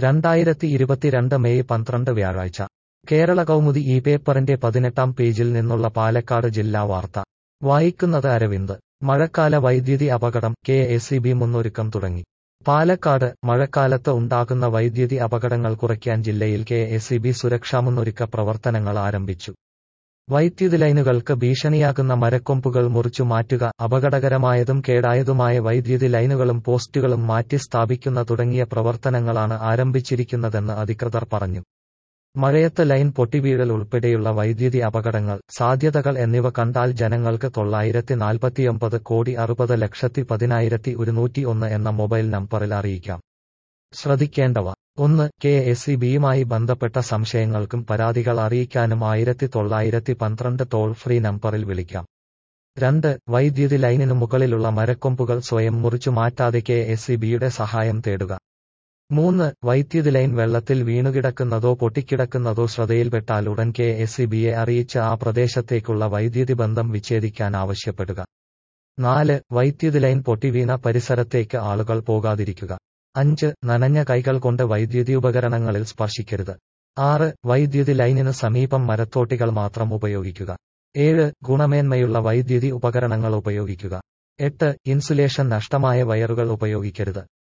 രണ്ടായിരത്തി ഇരുപത്തിരണ്ട് മെയ് പന്ത്രണ്ട് വ്യാഴാഴ്ച കേരള കൗമുദി ഈ പേപ്പറിന്റെ പതിനെട്ടാം പേജിൽ നിന്നുള്ള പാലക്കാട് ജില്ലാ വാർത്ത വായിക്കുന്നത് അരവിന്ദ് മഴക്കാല വൈദ്യുതി അപകടം കെ എസ് ഇ ബി മുന്നൊരുക്കം തുടങ്ങി പാലക്കാട് മഴക്കാലത്ത് ഉണ്ടാകുന്ന വൈദ്യുതി അപകടങ്ങൾ കുറയ്ക്കാൻ ജില്ലയിൽ കെ എസ് ഇ ബി സുരക്ഷാ മുന്നൊരുക്ക പ്രവർത്തനങ്ങൾ ആരംഭിച്ചു വൈദ്യുതി ലൈനുകൾക്ക് ഭീഷണിയാകുന്ന മരക്കൊമ്പുകൾ മുറിച്ചു മാറ്റുക അപകടകരമായതും കേടായതുമായ വൈദ്യുതി ലൈനുകളും പോസ്റ്റുകളും മാറ്റി സ്ഥാപിക്കുന്ന തുടങ്ങിയ പ്രവർത്തനങ്ങളാണ് ആരംഭിച്ചിരിക്കുന്നതെന്ന് അധികൃതർ പറഞ്ഞു മഴയത്ത് ലൈൻ പൊട്ടിവീഴൽ ഉൾപ്പെടെയുള്ള വൈദ്യുതി അപകടങ്ങൾ സാധ്യതകൾ എന്നിവ കണ്ടാൽ ജനങ്ങൾക്ക് തൊള്ളായിരത്തി നാൽപ്പത്തിയൊമ്പത് കോടി അറുപത് ലക്ഷത്തി പതിനായിരത്തി ഒരുന്നൂറ്റി ഒന്ന് എന്ന മൊബൈൽ നമ്പറിൽ അറിയിക്കാം ശ്രദ്ധിക്കേണ്ടവ ഒന്ന് കെ എസ് ഇ ബിയുമായി ബന്ധപ്പെട്ട സംശയങ്ങൾക്കും പരാതികൾ അറിയിക്കാനും ആയിരത്തി തൊള്ളായിരത്തി പന്ത്രണ്ട് ടോൾ ഫ്രീ നമ്പറിൽ വിളിക്കാം രണ്ട് വൈദ്യുതി ലൈനിനു മുകളിലുള്ള മരക്കൊമ്പുകൾ സ്വയം മുറിച്ചു മാറ്റാതെ കെ എസ് ഇ ബിയുടെ സഹായം തേടുക മൂന്ന് വൈദ്യുതി ലൈൻ വെള്ളത്തിൽ വീണുകിടക്കുന്നതോ പൊട്ടിക്കിടക്കുന്നതോ ശ്രദ്ധയിൽപ്പെട്ടാൽ ഉടൻ കെ എസ് ഇ ബിയെ അറിയിച്ച് ആ പ്രദേശത്തേക്കുള്ള വൈദ്യുതി ബന്ധം വിച്ഛേദിക്കാൻ ആവശ്യപ്പെടുക നാല് വൈദ്യുതി ലൈൻ പൊട്ടിവീണ പരിസരത്തേക്ക് ആളുകൾ പോകാതിരിക്കുക അഞ്ച് നനഞ്ഞ കൈകൾ കൊണ്ട് വൈദ്യുതി ഉപകരണങ്ങളിൽ സ്പർശിക്കരുത് ആറ് വൈദ്യുതി ലൈനിന് സമീപം മരത്തോട്ടികൾ മാത്രം ഉപയോഗിക്കുക ഏഴ് ഗുണമേന്മയുള്ള വൈദ്യുതി ഉപകരണങ്ങൾ ഉപയോഗിക്കുക എട്ട് ഇൻസുലേഷൻ നഷ്ടമായ വയറുകൾ ഉപയോഗിക്കരുത്